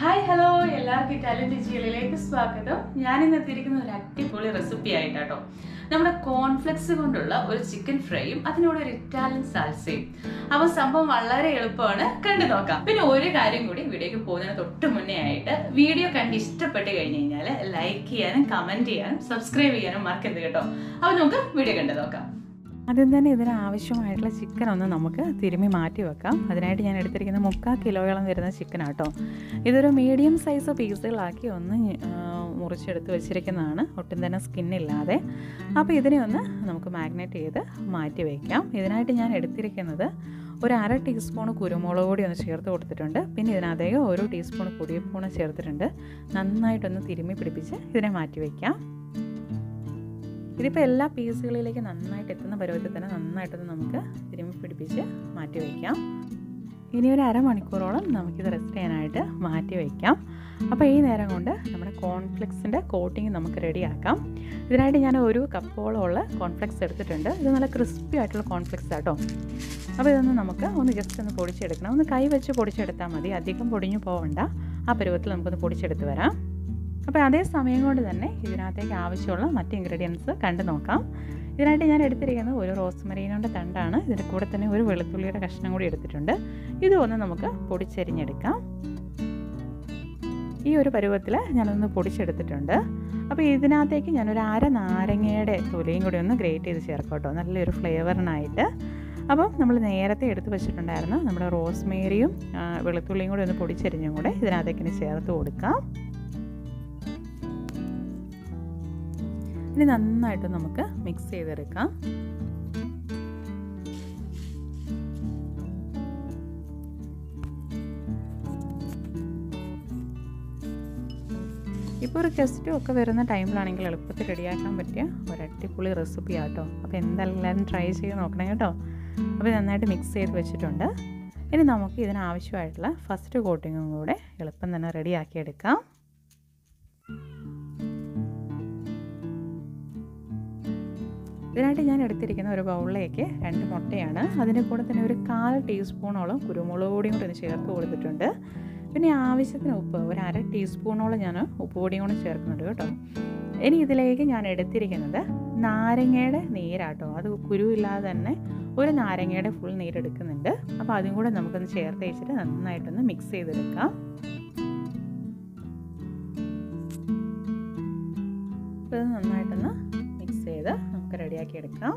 hi hello എല്ലാവർക്കും Italian രുചികളിലേക്ക് സ്വാഗതം ഞാൻ ഇന്ന് എത്തിയിരിക്കുന്ന ഒരു അടിപൊളി റെസിപ്പി ആയിട്ടാട്ടോ നമ്മുടെ കോൺഫ്ലെക്സ് കൊണ്ടുള്ള ഒരു ചിക്കൻ ഫ്രൈയും അതിനോട് ഒരു ഇറ്റാലിയൻ സാൽസയും അപ്പോൾ സംഭവം വളരെ എളുപ്പമാണ് കണ്ടു നോക്കാം പിന്നെ ഒരു കാര്യം കൂടി വീഡിയോക്ക് പോകുന്നതിന് തൊട്ട് മുന്നേ ആയിട്ട് വീഡിയോ കണ്ട് ഇഷ്ടപ്പെട്ട് കഴിഞ്ഞ് കഴിഞ്ഞാൽ ലൈക്ക് ചെയ്യാനും കമന്റ് ചെയ്യാനും സബ്സ്ക്രൈബ് ചെയ്യാനും മറക്കരുത് കേട്ടോ അപ്പോൾ നമുക്ക് വീഡിയോ കണ്ടു നോക്കാം ആദ്യം തന്നെ ഇതിന് ആവശ്യമായിട്ടുള്ള ചിക്കൻ ഒന്ന് നമുക്ക് തിരുമ്മി മാറ്റി വെക്കാം അതിനായിട്ട് ഞാൻ എടുത്തിരിക്കുന്നത് മുക്കാൽ കിലോയോളം വരുന്ന ചിക്കനാട്ടോ ഇതൊരു മീഡിയം സൈസ് പീസുകളാക്കി ഒന്ന് ഞ- ആ, മുറിച്ചെടുത്ത് വെച്ചിരിക്കുന്നതാണ് ഒട്ടും തന്നെ സ്കിന്നില്ലാതെ അപ്പോൾ ഇതിനെ ഒന്ന് നമുക്ക് മാഗ്നേറ്റ് ചെയ്ത് മാറ്റി വയ്ക്കാം ഇതിനായിട്ട് ഞാൻ എടുത്തിരിക്കുന്നത് ഒരു അര ടീസ്പൂൺ കുരുമുളക് പൊടി ഒന്ന് ചേർത്ത് കൊടുത്തിട്ടുണ്ട് പിന്നെ ഇതിനകത്തേക്ക് ഒരു ടീസ്പൂൺ പൊടിയപ്പൂണ് ചേർത്തിട്ടുണ്ട് നന്നായിട്ടൊന്ന് തിരുമ്മി പിടിപ്പിച്ച് ഇതിനെ മാറ്റി വയ്ക്കാം ഇതിപ്പോൾ എല്ലാ പീസുകളിലേക്ക് നന്നായിട്ട് എത്തുന്ന പരുവത്തിൽ തന്നെ നന്നായിട്ടൊന്ന് നമുക്ക് തിരുമ്പി പിടിപ്പിച്ച് മാറ്റി വയ്ക്കാം ഇനി ഒരു അരമണിക്കൂറോളം നമുക്കിത് റെസ്റ്റ് ചെയ്യാനായിട്ട് മാറ്റി വയ്ക്കാം അപ്പോൾ ഈ നേരം കൊണ്ട് നമ്മുടെ കോൺഫ്ലെക്സിൻ്റെ കോട്ടിങ് നമുക്ക് റെഡിയാക്കാം ഇതിനായിട്ട് ഞാൻ ഒരു കപ്പോളമുള്ള കോൺഫ്ലെക്സ് എടുത്തിട്ടുണ്ട് ഇത് നല്ല ക്രിസ്പി ആയിട്ടുള്ള കോൺഫ്ലെക്സ് ആട്ടോ അപ്പോൾ ഇതൊന്ന് നമുക്ക് ഒന്ന് ജസ്റ്റ് ഒന്ന് പൊടിച്ചെടുക്കണം ഒന്ന് കൈ വെച്ച് പൊടിച്ചെടുത്താൽ മതി അധികം പൊടിഞ്ഞു പോവണ്ട ആ പരുവത്തിൽ നമുക്കൊന്ന് പൊടിച്ചെടുത്ത് വരാം അപ്പോൾ അതേ സമയം കൊണ്ട് തന്നെ ഇതിനകത്തേക്ക് ആവശ്യമുള്ള മറ്റ് ഇൻഗ്രീഡിയൻസ് കണ്ടു നോക്കാം ഇതിനായിട്ട് ഞാൻ എടുത്തിരിക്കുന്നത് ഒരു റോസ്മരീനോൻ്റെ തണ്ടാണ് ഇതിൻ്റെ കൂടെ തന്നെ ഒരു വെളുത്തുള്ളിയുടെ കഷ്ണം കൂടി എടുത്തിട്ടുണ്ട് ഇതും ഒന്ന് നമുക്ക് പൊടിച്ചരിഞ്ഞെടുക്കാം ഈ ഒരു പരുവത്തിൽ ഞാനൊന്ന് പൊടിച്ചെടുത്തിട്ടുണ്ട് അപ്പോൾ ഇതിനകത്തേക്ക് ഞാനൊരു അര നാരങ്ങയുടെ തൊലിയും കൂടി ഒന്ന് ഗ്രേറ്റ് ചെയ്ത് ചേർക്കാം കേട്ടോ നല്ലൊരു ഫ്ലേവറിനായിട്ട് അപ്പം നമ്മൾ നേരത്തെ എടുത്ത് വെച്ചിട്ടുണ്ടായിരുന്ന നമ്മുടെ റോസ്മേരിയും ആ, വെളുത്തുള്ളിയും കൂടി ഒന്ന് പൊടിച്ചരിഞ്ഞും കൂടെ ഇതിനകത്തേക്ക് ഇനി ചേർത്ത് കൊടുക്കാം ഇനി നന്നായിട്ട് നമുക്ക് മിക്സ് ചെയ്തെടുക്കാം ഇപ്പോൾ ഒരു ഗസ്റ്റും ഒക്കെ വരുന്ന ടൈമിലാണെങ്കിൽ എളുപ്പത്തിൽ റെഡിയാക്കാൻ പറ്റിയ ഒരു അടിപൊളി റെസിപ്പി ആട്ടോ അപ്പോൾ എന്തായാലും എല്ലാവരും ട്രൈ ചെയ്ത് നോക്കണം കേട്ടോ അപ്പോൾ നന്നായിട്ട് മിക്സ് ചെയ്ത് വെച്ചിട്ടുണ്ട് ഇനി നമുക്ക് ഇതിനാവശ്യമായിട്ടുള്ള ഫസ്റ്റ് കോട്ടിങ്ങും കൂടെ എളുപ്പം തന്നെ റെഡിയാക്കി എടുക്കാം ഇതിനായിട്ട് ഞാൻ എടുത്തിരിക്കുന്ന ഒരു ബൗളിലേക്ക് രണ്ട് മുട്ടയാണ് അതിൻ്റെ കൂടെ തന്നെ ഒരു കാൽ ടീസ്പൂണോളം കുരുമുളക് പൊടിയും കൂടി ഒന്ന് ചേർത്ത് കൊടുത്തിട്ടുണ്ട് പിന്നെ ആവശ്യത്തിന് ഉപ്പ് ഒരു അര ടീസ്പൂണോളം ഞാൻ ഉപ്പ് പൊടിയും കൂടി ചേർക്കുന്നുണ്ട് കേട്ടോ ഇനി ഇതിലേക്ക് ഞാൻ എടുത്തിരിക്കുന്നത് നാരങ്ങയുടെ നീരാട്ടോ അത് കുരുവില്ലാതെ തന്നെ ഒരു നാരങ്ങയുടെ ഫുൾ നീരെടുക്കുന്നുണ്ട് അപ്പോൾ അതും കൂടെ നമുക്കൊന്ന് ചേർത്ത് വെച്ചിട്ട് നന്നായിട്ടൊന്ന് മിക്സ് ചെയ്തെടുക്കാം അപ്പോൾ ഇത് നന്നായിട്ടൊന്ന് മിക്സ് ചെയ്ത് നമുക്ക് റെഡിയാക്കി എടുക്കാം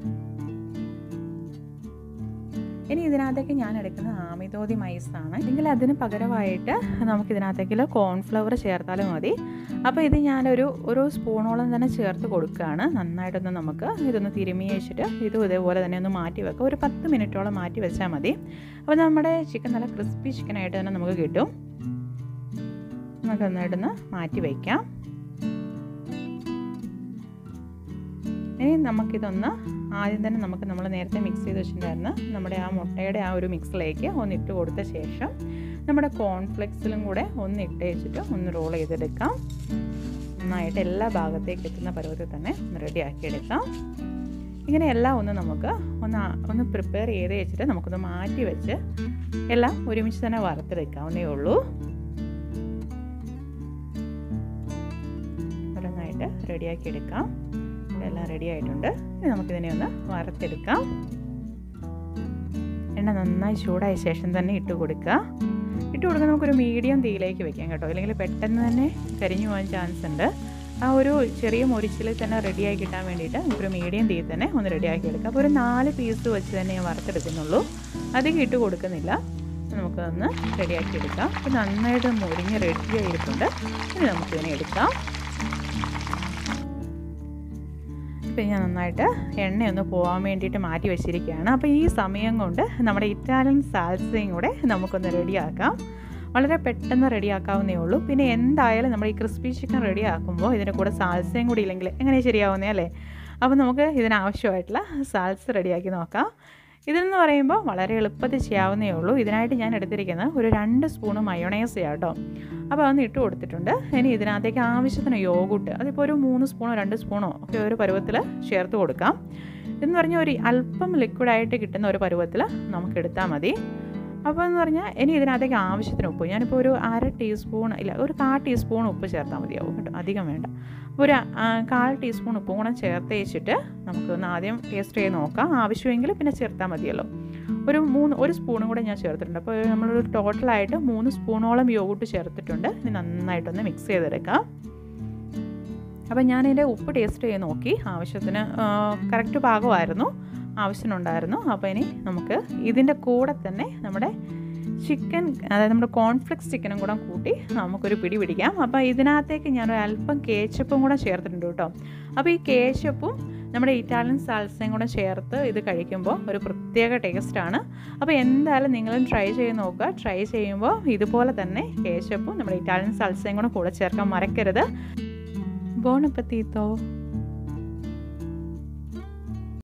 ഇനി ഇതിനകത്തേക്ക് ഞാൻ എടുക്കുന്നത് ആമിതോതി മൈസാണ് എങ്കിൽ അതിന് പകരമായിട്ട് നമുക്ക് ഇതിനകത്തേക്ക് കോൺഫ്ലവർ ചേർത്താലും മതി അപ്പോൾ ഇത് ഞാനൊരു ഒരു സ്പൂണോളം തന്നെ ചേർത്ത് കൊടുക്കുകയാണ് നന്നായിട്ടൊന്ന് നമുക്ക് ഇതൊന്ന് തിരുമ്മി വെച്ചിട്ട് ഇതും ഇതേപോലെ തന്നെ ഒന്ന് മാറ്റി വെക്കുക ഒരു പത്ത് മിനിറ്റോളം മാറ്റി വെച്ചാൽ മതി അപ്പോൾ നമ്മുടെ ചിക്കൻ നല്ല ക്രിസ്പി ചിക്കനായിട്ട് തന്നെ നമുക്ക് കിട്ടും നമുക്ക് നന്നായിട്ടൊന്ന് മാറ്റി വയ്ക്കാം ഇനി നമുക്കിതൊന്ന് ആദ്യം തന്നെ നമുക്ക് നമ്മൾ നേരത്തെ മിക്സ് ചെയ്ത് വെച്ചിട്ടുണ്ടായിരുന്ന നമ്മുടെ ആ മുട്ടയുടെ ആ ഒരു മിക്സിലേക്ക് ഒന്ന് ഇട്ട് കൊടുത്ത ശേഷം നമ്മുടെ കോൺഫ്ലെക്സിലും കൂടെ ഒന്ന് ഇട്ട് വെച്ചിട്ട് ഒന്ന് റോൾ ചെയ്തെടുക്കാം നന്നായിട്ട് എല്ലാ ഭാഗത്തേക്ക് എത്തുന്ന പരുവത്തിൽ തന്നെ ഒന്ന് റെഡിയാക്കി എടുക്കാം ഇങ്ങനെ എല്ലാം ഒന്ന് നമുക്ക് ഒന്ന് ആ- ഒന്ന് പ്രിപ്പയർ ചെയ്ത് വെച്ചിട്ട് നമുക്കൊന്ന് മാറ്റി വെച്ച് എല്ലാം ഒരുമിച്ച് തന്നെ വറുത്തെടുക്കാവുന്നേ ഉള്ളൂ ഓരോന്നായിട്ട് റെഡിയാക്കി എടുക്കാം ഇവിടെ എല്ലാം റെഡി ആയിട്ടുണ്ട് ഇനി നമുക്കിതിനെ ഒന്ന് വറുത്തെടുക്കാം എണ്ണ നന്നായി ചൂടായ ശേഷം തന്നെ ഇട്ട് കൊടുക്കുക ഇട്ട് കൊടുക്കുക നമുക്കൊരു മീഡിയം തീയിലേക്ക് വെക്കാം കേട്ടോ അല്ലെങ്കിൽ പെട്ടെന്ന് തന്നെ കരിഞ്ഞു പോകാൻ ചാൻസ് ഉണ്ട് ആ ഒരു ചെറിയ മുരിച്ചിൽ തന്നെ റെഡിയാക്കി കിട്ടാൻ വേണ്ടിയിട്ട് നമുക്കൊരു മീഡിയം തീയിൽ തന്നെ ഒന്ന് റെഡിയാക്കി എടുക്കാം അപ്പോൾ ഒരു നാല് പീസ് വെച്ച് തന്നെ ഞാൻ വറുത്തെടുക്കുന്നുള്ളൂ അധികം ഇട്ട് കൊടുക്കുന്നില്ല നമുക്കതൊന്ന് റെഡിയാക്കി എടുക്കാം അപ്പോൾ നന്നായിട്ട് മുരിഞ്ഞ് റെഡി ആയിരിട്ടുണ്ട് ഇനി നമുക്കിതിനെ എടുക്കാം ഇപ്പം ഞാൻ നന്നായിട്ട് എണ്ണയൊന്ന് പോകാൻ വേണ്ടിയിട്ട് മാറ്റി വെച്ചിരിക്കുകയാണ് അപ്പോൾ ഈ സമയം കൊണ്ട് നമ്മുടെ ഇറ്റാലിയൻ സാൽസയും കൂടെ നമുക്കൊന്ന് റെഡിയാക്കാം വളരെ പെട്ടെന്ന് റെഡിയാക്കാവുന്നേ ഉള്ളൂ പിന്നെ എന്തായാലും നമ്മൾ ഈ ക്രിസ്പി ചിക്കൻ റെഡിയാക്കുമ്പോൾ ഇതിൻ്റെ കൂടെ സാൽസയും കൂടി ഇല്ലെങ്കിൽ എങ്ങനെ ശരിയാവുന്നേ അല്ലേ അപ്പോൾ നമുക്ക് ഇതിനാവശ്യമായിട്ടുള്ള സാൽസ് റെഡിയാക്കി നോക്കാം ഇതെന്ന് പറയുമ്പോൾ വളരെ എളുപ്പത്തിൽ ചെയ്യാവുന്നേ ഉള്ളൂ ഇതിനായിട്ട് ഞാൻ എടുത്തിരിക്കുന്നത് ഒരു രണ്ട് സ്പൂണ് മയോണൈസ് കേട്ടോ അപ്പോൾ അതൊന്ന് ഇട്ട് കൊടുത്തിട്ടുണ്ട് ഇനി ഇതിനകത്തേക്ക് ആവശ്യത്തിന് യോഗൂട്ട് അതിപ്പോൾ ഒരു മൂന്ന് സ്പൂണോ രണ്ട് സ്പൂണോ ഒക്കെ ഒരു പരുവത്തിൽ ചേർത്ത് കൊടുക്കാം എന്ന് പറഞ്ഞാൽ ഒരു അല്പം ലിക്വിഡായിട്ട് കിട്ടുന്ന ഒരു പരുവത്തിൽ നമുക്ക് എടുത്താൽ മതി അപ്പോൾ എന്ന് പറഞ്ഞാൽ ഇനി ഇതിനകത്തേക്ക് ആവശ്യത്തിന് ഉപ്പ് ഞാനിപ്പോൾ ഒരു അര ടീസ്പൂൺ ഇല്ല ഒരു കാ ടീസ്പൂൺ ഉപ്പ് ചേർത്താൽ മതിയാവും കേട്ടോ അധികം വേണ്ട ഒരു ആ, കാൽ ടീസ്പൂൺ ഉപ്പും കൂടെ ചേർത്ത് വെച്ചിട്ട് നമുക്കൊന്ന് ആദ്യം ടേസ്റ്റ് ചെയ്ത് നോക്കാം ആവശ്യമെങ്കിൽ പിന്നെ ചേർത്താൽ മതിയല്ലോ ഒരു മൂന്ന് ഒരു സ്പൂണും കൂടെ ഞാൻ ചേർത്തിട്ടുണ്ട് അപ്പോൾ നമ്മളൊരു ടോട്ടലായിട്ട് മൂന്ന് സ്പൂണോളം യോഗട്ട് ചേർത്തിട്ടുണ്ട് ഇനി നന്നായിട്ടൊന്ന് മിക്സ് ചെയ്തെടുക്കാം അപ്പം ഞാനിതിൻ്റെ ഉപ്പ് ടേസ്റ്റ് ചെയ്ത് നോക്കി ആവശ്യത്തിന് കറക്റ്റ് പാകമായിരുന്നു ആവശ്യത്തിനുണ്ടായിരുന്നു അപ്പോൾ ഇനി നമുക്ക് ഇതിൻ്റെ കൂടെ തന്നെ നമ്മുടെ ചിക്കൻ അതായത് നമ്മുടെ കോൺഫ്ലെക്സ് ചിക്കനും കൂടെ കൂട്ടി നമുക്കൊരു പിടി പിടിക്കാം അപ്പോൾ ഇതിനകത്തേക്ക് ഞാനൊരു അല്പം കേച്ചപ്പും കൂടെ ചേർത്തിട്ടുണ്ട് കേട്ടോ അപ്പോൾ ഈ കേച്ചപ്പും നമ്മുടെ ഇറ്റാലിയൻ സാൽസയും കൂടെ ചേർത്ത് ഇത് കഴിക്കുമ്പോൾ ഒരു പ്രത്യേക ടേസ്റ്റാണ് അപ്പോൾ എന്തായാലും നിങ്ങളും ട്രൈ ചെയ്ത് നോക്കുക ട്രൈ ചെയ്യുമ്പോൾ ഇതുപോലെ തന്നെ കേച്ചപ്പും നമ്മുടെ ഇറ്റാലിയൻ സാൽസയും കൂടെ കൂടെ ചേർക്കാൻ മറക്കരുത് ബോൺ അപ്പത്തീത്തോ